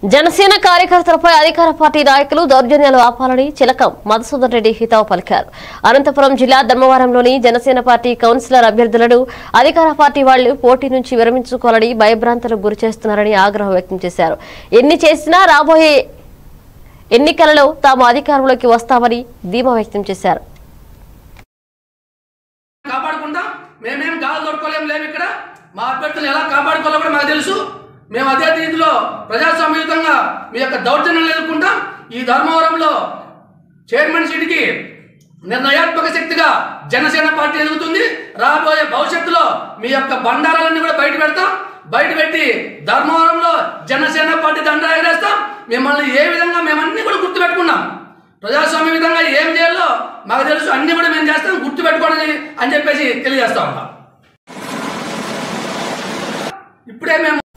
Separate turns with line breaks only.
జనసేన కార్యకర్తలపై అధికార పార్టీ నాయకులు దౌర్జన్యాలు ఆపాలని చిలకం మధుసూదన్ రెడ్డి హితవు పలికారు అనంతపురం జిల్లా ధర్మవరంలోని జనసేన పార్టీ కౌన్సిలర్ అభ్యర్థులను అధికార పార్టీ వాళ్లు పోటీ నుంచి విరమించుకోవాలని భయభ్రాంతులకు గురి చేస్తున్నారని ఆగ్రహం వ్యక్తం చేశారు ఎన్ని చేసినా రాబోయే ఎన్నికలలో తాము అధికారంలోకి వస్తామని ధీమా వ్యక్తం చేశారు
కాపాడుకుంటాం మేమేం గాలి దొరకలేం లేము ఇక్కడ మా అభ్యర్థులు ఎలా కాపాడుకోవాలో కూడా మాకు తెలుసు మేము అదే రీతిలో ప్రజాస్వామ్యయుతంగా మీ యొక్క దౌర్జన్యం ఎదుర్కొంటాం ఈ ధర్మవరంలో చైర్మన్ సీటుకి నిర్ణయాత్మక శక్తిగా జనసేన పార్టీ ఎదుగుతుంది రాబోయే భవిష్యత్తులో మీ యొక్క బండారాలన్నీ కూడా బయట పెడతాం బయట పెట్టి ధర్మవరంలో జనసేన పార్టీ దండ ఎగరేస్తాం మిమ్మల్ని ఏ విధంగా మేమన్నీ కూడా గుర్తుపెట్టుకున్నాం ప్రజాస్వామ్య విధంగా ఏం చేయాలో మాకు తెలుసు అన్ని కూడా మేము చేస్తాం గుర్తు పెట్టుకోండి అని చెప్పేసి తెలియజేస్తా ఉన్నాం ఇప్పుడే మేము